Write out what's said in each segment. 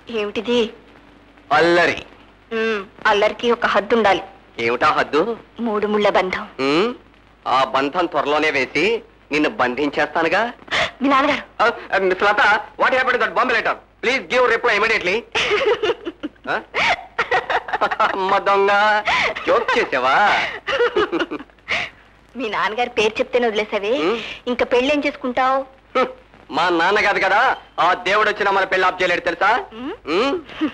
ఏమిటిది అల్లరి ఉమ్, అల్లరికి ఒక హద్దు ఉండాలి ఏమిటా హద్దు మూడు ముళ్ళ బంధం ఉమ్, ఆ బంధం త్వరలోనే వేసి నిన్ను బంధించేస్తానుగా మీ నాన్నగారు miss Latha what happen that Bombay letter please give reply immediately అమ్మ దొంగ జోక్ చేసావా మీ నాన్నగారి పేరు చెప్తేనే వదిలేసావే ఉమ్. ఇంకా పెళ్ళేం చేసుకుంటావు హ్మ్, మా నాన్న కాదు కదా ఆ దేవుడు వచ్చిన మన పెళ్లి ఆప్ చేయలేడు తెలుసా ఉమ్. ఉమ్?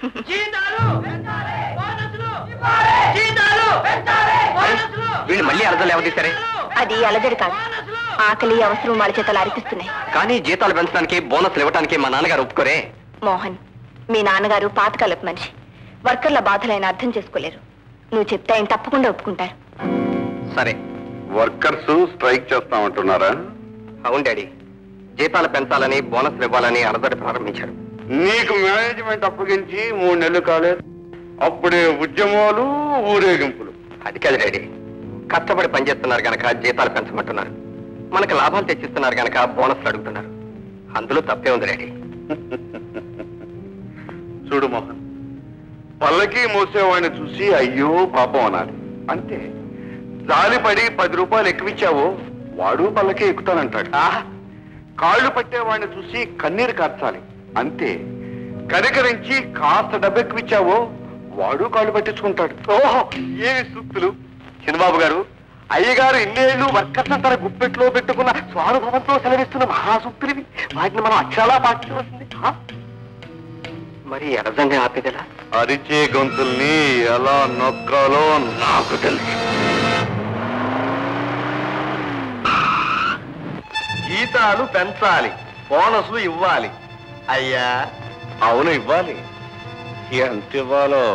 వీళ్ళు మళ్ళీ అర్థం లేవదీశారే అది అలజడి కాదు ఆకలి అవసరం వాళ్ళ చేతలు అరిపిస్తున్నాయి కానీ జీతాలు పెంచడానికి బోనస్లు ఇవ్వడానికి మా నాన్నగారు ఒప్పుకోరే మోహన్ మీ నాన్నగారు పాతకాలపు మనిషి వర్కర్ల బాధలు ఆయన అర్థం చేసుకోలేరు నువ్వు చెప్తే ఆయన తప్పకుండా ఒప్పుకుంటారు సరే వర్కర్స్ స్ట్రైక్ చేస్తామంటున్నారా అవును డాడీ జీతాలు పెంచాలని బోనస్లు ఇవ్వాలని అలజడి ప్రారంభించారు నీకు మేనేజ్మెంట్ అప్పగించి మూడు నెలలు కాలేదు అప్పుడే ఉద్యమాలు ఊరేగింపులు అది కాదు డాడీ కష్టపడి పనిచేస్తున్నారు గనక జీతాలు పెంచమంటున్నారు మనకు లాభాలు తెచ్చిస్తున్నారు గనక బోనస్లు అడుగుతున్నారు అందులో తప్పే ఉంది డాడీ చూడు మోహన్ పల్లకి మోసేవాడిని చూసి అయ్యో పాపం అనాలి అంతే జాలిపడి పది రూపాయలు ఎక్కువిచ్చావో వాడు పల్లకి ఎక్కుతానంటాడు కాళ్ళు పట్టేవాడిని చూసి కన్నీరు కార్చాలి అంతే కనికరించి కాస్త డబ్బు ఎక్కువిచ్చావో వాడు కాళ్ళు పట్టించుకుంటాడు ఓహో ఏమి సూక్తులు చిన్నబాబు గారు అయ్యగారు ఇన్నేళ్లు వర్కర్స్ తన గుప్పెట్లో పెట్టుకున్న స్వానుభవంతో సెలవిస్తున్న మహాసూక్తులివి వాటిని మనం అక్షరాలా పాటించవలసింది ఆ? మరి ఎలజంగా ఆపేదిలా అరిచే గొంతుల్ని ఎలా నొక్కాలో నాకు తెలుసు జీతాలు పెంచాలి బోనస్లు ఇవ్వాలి అయ్యా అవును ఇవ్వాలి ఎంత ఇవ్వాలో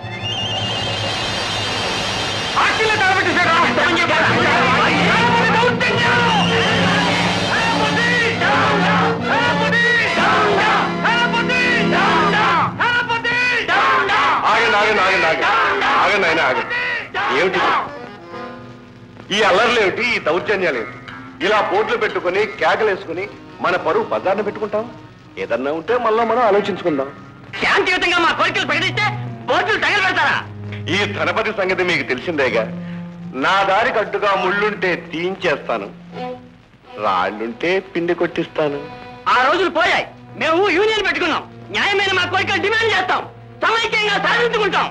ఆగండి ఆగండి ఆగండి ఆగండి ఆగండి ఆయన ఆగండి ఏమిటి ఈ అల్లర్లు ఏమిటి ఈ దౌర్జన్యాలు ఏమిటి ఇలా బోర్డులు పెట్టుకుని కేకలేసుకుని మన పరువు బజార్ని పెట్టుకుంటాం ఏదన్నా ఉంటే మళ్ళా మనం ఆలోచించుకుందాం శాంతియుతంగా మా కోరికలు ప్రకటిస్తే బోర్డులు తగలబెడతారా ఈ ధనపతి సంగతి మీకు తెలిసిందేగా నా దారికి అడ్డుగా ముళ్ళుంటే తీయించేస్తాను రాళ్ళుంటే పిండి కొట్టిస్తాను ఆ రోజులు పోయాయి మేము యూనియన్ పెట్టుకున్నాం న్యాయమైన మా కోరికలు డిమాండ్ చేస్తాం సమైక్యంగా సాధించుకుంటాం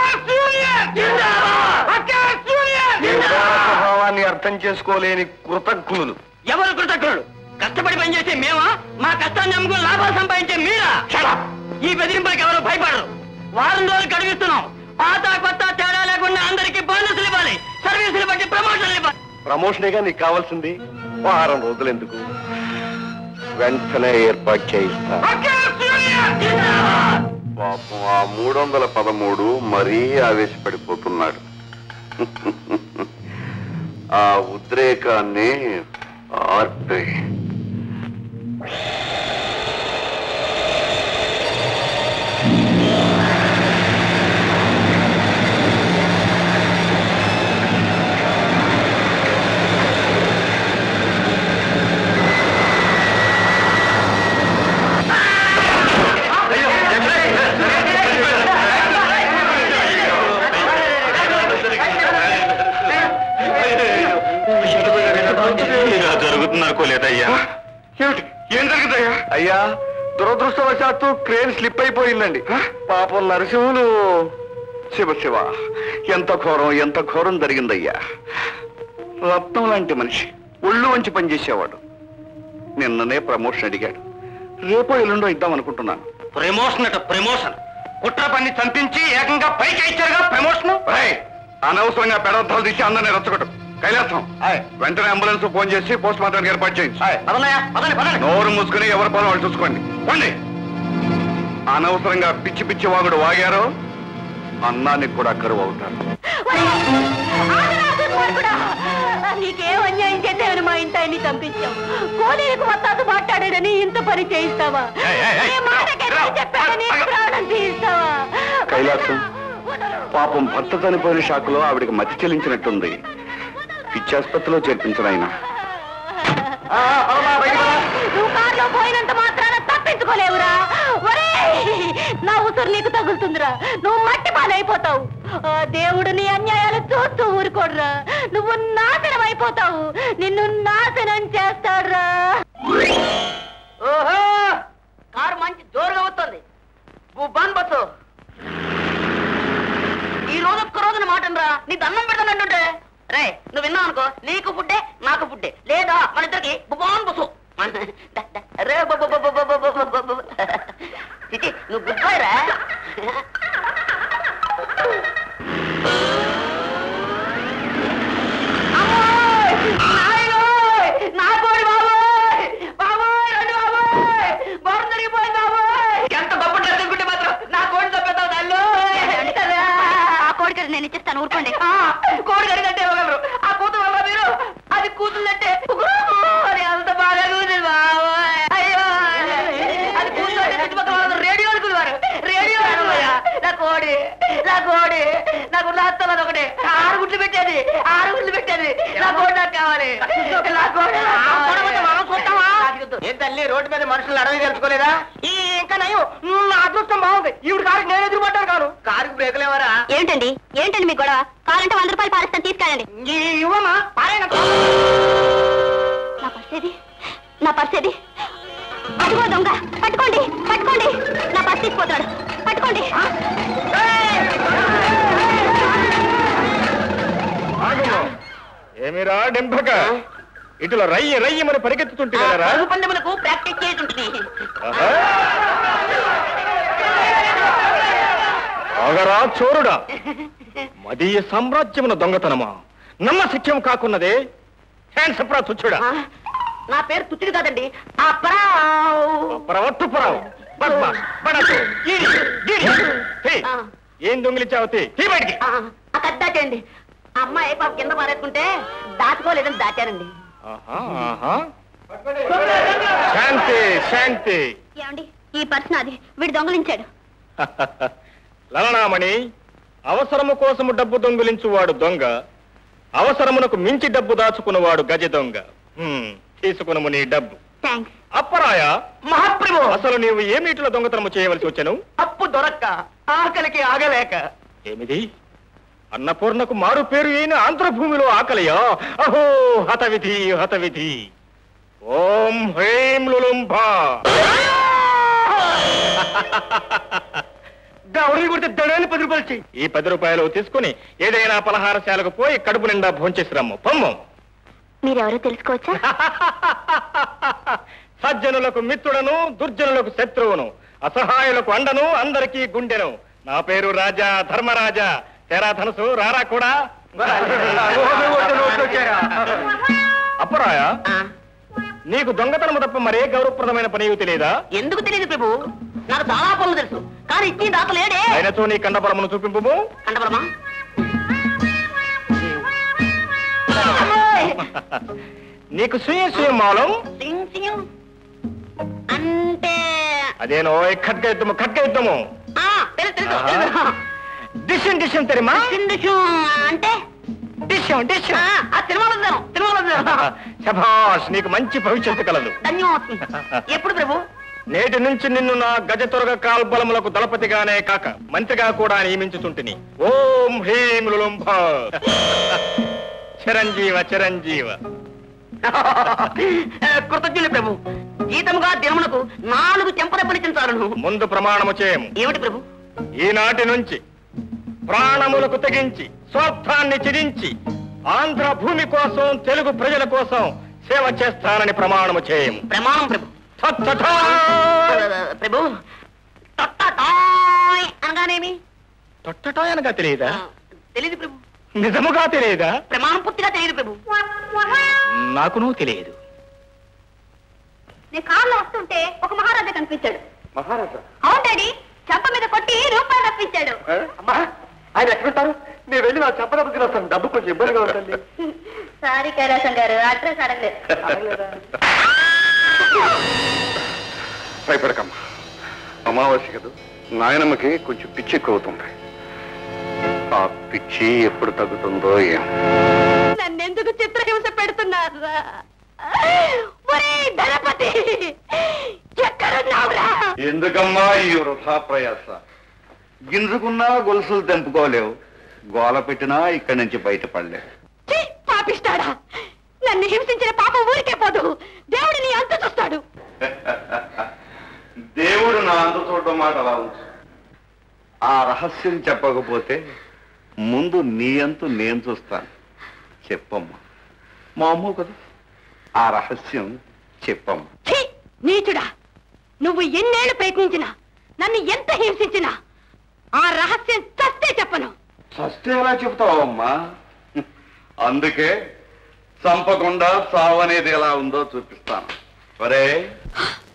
స్వభావాన్ని అర్థం చేసుకోలేని కృతజ్ఞులు ఎవరు కృతజ్ఞులు కష్టపడి పనిచేసే మేమా మా కష్టాన్ని నమ్ముకుని లాభాలు సంపాదించే మీరా ఈ బెదిరింపులకు ఎవరు భయపడరు వారం రోజులు గడిపిస్తున్నాం పాత కొత్త తేడా లేకుండా అందరికీ బోనస్లు ఇవ్వాలి సర్వీసులు బట్టి ప్రమోషన్లు ఇవ్వాలి ప్రమోషనేగా నీకు కావాల్సింది వారం రోజులు ఎందుకు వెంటనే ఏర్పాటు చేయిస్తా పాపం ఆ మూడు వందల పదమూడు మరీ ఆవేశపడిపోతున్నాడు ఆ ఉద్రేకాన్ని ఆర్పే ఇలా జరుగుతుంది అనుకోలేదయ్యా ఏమిటి ఏం జరుగుతాయ్యా అయ్యా దురదృష్టవశాత్తు క్రేన్ స్లిప్ అయిపోయిందండి పాపం నరసింహులు శివ శివ ఎంత ఘోరం ఎంత ఘోరం జరిగిందయ్యా రత్నం లాంటి మనిషి ఒళ్ళు వంచి పనిచేసేవాడు నిన్ననే ప్రమోషన్ అడిగాడు రేపో ఎల్లుండో ఇద్దాం అనుకుంటున్నాను ప్రమోషన్ అట ప్రమోషన్ కుట్ర పని చంపించి ఏకంగా పైకి ఇచ్చారుగా ప్రమోషన్ రేయ్, అనవసరంగా పెడర్థాలు తీసి అందరినీ రచ్చగొట్టు కైలాసం వెంటనే అంబులెన్స్ ఫోన్ చేసి పోస్ట్ మార్టం ఏర్పాటు చేయండి పదనయ్యా పదండి పదండి నోరు మూసుకుని ఎవరి పనులు వాళ్ళు చూసుకోండి పండి అనవసరంగా పిచ్చి పిచ్చి వాగుడు వాగారు అన్నానికి కూడా కరువు అవుతారు నీకేం అన్యాయం చేద్దామని మా ఇంటి ఆయన్ని చంపించావు కోనేరుకు వస్తాదు మాట్లాడాడని ఇంత పని చేయిస్తావా ఏయ్, ఏయ్, ఏయ్, నీ మాటకి రా, ఎదురు చెప్పాడని రా, రా. ప్రాణం తీయిస్తావా కైలాసం పాపం భర్త చనిపోయిన షాకులో ఆవిడికి మతి చెల్లించినట్టుంది పిచ్చాసుపత్రిలో చేర్పించిన ఆయన నువ్వు కారులో పోయినంత మాత్రాన తప్పించుకో తట్టుకోలేవురా ఒరేయ్ నా ఉసురు నీకు తగులుతుందిరా నువ్వు మట్టి పాలైపోతావు ఆ దేవుడు నీ అన్యాయాలు చూస్తూ ఊరుకోడురా నువ్వు నాశనం అయిపోతావు నిన్ను నాశనం చేస్తాడురా ఓహో కారు మంచి జోరుగా వస్తుంది బుబ్బాన్ బస్సు ఈ రోజు ఒక్క రోజున మాటనరా నీ దండం పెడతానంటుంటే రే నువ్వు విన్నావు అనుకో నీకు ఫుడ్డే నాకు ఫుడ్డే లేదా మన ఇద్దరికి బుబాన్ బస్సు ద- ద- రే బొ- బొ- బొ- బొ- బొ- బొ- బొ- బొ- బొ. చిచి నువ్వు గుడ్ బాయ్ రా అమ్మోయ్! నాయనోయ్! నా కోడి బాబోయ్! బాబోయ్! రండి బాబోయ్! గోడ జరిగిపోయింది బాబోయ్! ఎంత గొప్ప డ్రెస్ అనుకుంటే మాత్రం నా కోడి తప్పేద్దాం తల్లు ఆ కోడికలు నేను ఇచ్చేస్తాను ఊరుకోండి ఆ, కోడి కరిగంటే ఇవ్వగలరు ఆ కూతురు వల్ల మీరు అది కూతుందంటే అది అంత బాగా కూతుంది బాబోయ్ అయ్యో అది కూతుందంటే చుట్టుపక్కల వాళ్ళు రేడియో అనుకునేవారు రేడియో అనుకోయా నా కోడి నా కోడి నాకు లాస్తాను ఒకటి ఆరు గుడ్లు పెట్టేది ఆరు గుడ్లు పెట్టేది నా కోడి నాకు కావాలి నా కోడి ఏం తల్లి రోడ్డు మీద మనుషులు అడవి తెలుసుకోలేదా ఈ ఇంకా నయం నా అదృష్టం బాగుంది ఈవిడ కారుకి నేను ఎదురుపడ్డాను కారు కారుకి బ్రేకులు ఎవరా ఏంటండి ఏంటండి మీ గొడవ కావాలంటే వంద రూపాయలు పాలిస్తాను తీసుకెళ్ళండి ఇవ్వమా పారాయణ నా పర్సేది నా పర్సేది అదిగో దొంగ పట్టుకోండి పట్టుకోండి నా పర్స్ తీసుకుపోతాడు పట్టుకోండి ఆగము ఏమిరా డింపక ఇటుల రయ్యి రయ్యి మరి పరిగెత్తుతుంటే కదరా పరుగు పందెములకు ప్రాక్టీస్ చేసి ఉంటుంది ఆహా. ఆగరా చోరుడా మదీయ సామ్రాజ్యమున దొంగతనమా నమ్మ సత్యం కాకున్నదే హ్యాండ్స్ అప్రా తుచ్చుడా ఆ, నా పేరు తుత్తిడి కాదండి ఆ పరావ్. ప్రవత్తు పురావు బద్మాష్, బడసు, ఈడి, గీడి. హే, ఆ. ఏం దొంగిలించావు తీ తీ బయటికి ఆ, ఆ కత్తి దాచేయండి ఆ అమ్మాయి పాప కింద పారేసుకుంటే దాచుకోలేదని దాచారండి ఆహా, ఆహా. శాంతి శాంతి ఏమండి ఈ పర్స్ నాది వీడు దొంగలించాడు లలనామణి అవసరము కోసము డబ్బు దొంగిలించువాడు దొంగ అవసరమునకు మించి డబ్బు దాచుకున్నవాడు గజ దొంగ హ్మ్, తీసుకునము నీ డబ్బు థ్యాంక్స్ అప్పరాయ మహాప్రభు అసలు నీవు ఏమిటిలో దొంగతనము చేయవలసి వచ్చాను అప్పు దొరక్క ఆకలికి ఆగలేక ఏమిది అన్నపూర్ణకు మారు పేరు అయిన ఆంధ్రభూమిలో ఆకలియా అహో హతవిధి హతవిధి ఓం హ్రీం లులుంభా దవడలు కొడితే దడని పది రూపాయలు చెయ్యి ఈ పది రూపాయలు తీసుకుని ఏదైనా పలహారశాలకు పోయి కడుపు నిండా భోంచేసి రమ్ము పొమ్ము మీరెవరో తెలుసుకోవచ్చా సజ్జనులకు మిత్రుడను దుర్జనులకు శత్రువును అసహాయులకు అండను అందరికీ గుండెను నా పేరు రాజా ధర్మరాజా తెరా ధనుసు రారా కూడా అప్పరాయ నీకు దొంగతనము తప్ప మరే గౌరవప్రదమైన పని తెలియదా ఎందుకు తెలియదు ప్రభు నాకు చాలా పనులు తెలుసు కానీ ఇచ్చి దాత లేడే ఆయనతో నీ కండబలమును చూపింపు కంటపడమా నీకు సుయ సుయ మాలం సింగ్ సింగ్ అంటే అదేనో ఖడ్గ యుద్ధము ఖడ్గ యుద్ధము ఆ, తెలుసు తెలుసు ఆహా. తెలుసు. డిషన్ డిషన్ తెరిమా సింధుషు అంటే డిషన్ ఆ, డిషన్ ఆ సినిమాలో చూశాను, సినిమాలో చూశాను. శభాష్ నీకు మంచి భవిష్యత్తు కలదు ధన్యవాదం ఎప్పుడు ప్రభు నేటి నుంచి నిన్ను నా గజ త్వరగ కాల్బలములకు దళపతిగానే కాక మంత్రిగా కూడా నియమించుతుంటిని ఓం హ్రీం లులుంభ చిరంజీవ చిరంజీవ కృతజ్ఞులు ప్రభు జీతముగా దినమునకు నాలుగు చెంపదెబ్బనిచ్చించాలను ముందు ప్రమాణము చేయము ఏమిటి ప్రభు ఈనాటి నుంచి ప్రాణములకు తెగించి స్వార్థాన్ని చిరించి ఆంధ్ర భూమి కోసం తెలుగు ప్రజల కోసం సేవ చేస్తానని ప్రమాణము చేయము ప్రమాణం ప్రభు తత్తథా. ప్రభు తొట్టటాయ్ అనగానేమి తొట్టటాయనగా తెలియదా ఆ, తెలీదు ప్రభు నిజముగా తెలియదా ప్రమాణం పూర్తిగా తెలియదు ప్రభు నాకునూ తెలియదు నేను కారులో వస్తుంటే ఒక మహారాజా కనిపించాడు మహారాజా అవును డాడీ చెంప మీద కొట్టి రూపాయలు రప్పించాడు అమ్మా ఆయన ఎక్కడుంటారు నేను వెళ్ళి నా చెప్పదెబ్బ తినేస్తాను డబ్బు కొంచెం ఇబ్బందిగా ఉంటుంది సారీ కైలాసం గారు అడ్రస్ అడగలేదు భయపడకమ్మా అమావాస్య కదా నాయనమ్మకి కొంచెం పిచ్చి ఎక్కువ అవుతుంది ఆ పిచ్చి ఎప్పుడు తగ్గుతుందో ఏం నన్నెందుకు చిత్రహింస పెడుతున్నారా ఒరే ధనపతి ఎక్కడున్నావురా ఎందుకమ్మా ఈ వృధా ప్రయాస గింజుకున్నా గొలుసులు తెంపుకోలేవు గోల పెట్టినా ఇక్కడి నుంచి బయటపడలేవు ఛీ, పాపిస్తాడా నన్ను హింసించిన పాపం ఊరికే పోదు దేవుడు నీ అంత చూస్తాడు దేవుడు నా అంత చూడడం మాట అలా ఉంచు ఆ రహస్యం చెప్పకపోతే ముందు నీ అంతు నేను చూస్తాను చెప్పమ్మా మా అమ్మ కదా ఆ రహస్యం చెప్పమ్మా ఛీ, నీచుడా నువ్వు ఎన్నేళ్ళు ప్రయత్నించినా నన్ను ఎంత హింసించినా ఆ రహస్యం చస్తే చెప్పను చస్తే ఎలా చెప్తావమ్మా అందుకే చంపకుండా చావనేది ఎలా ఉందో చూపిస్తాను ఒరే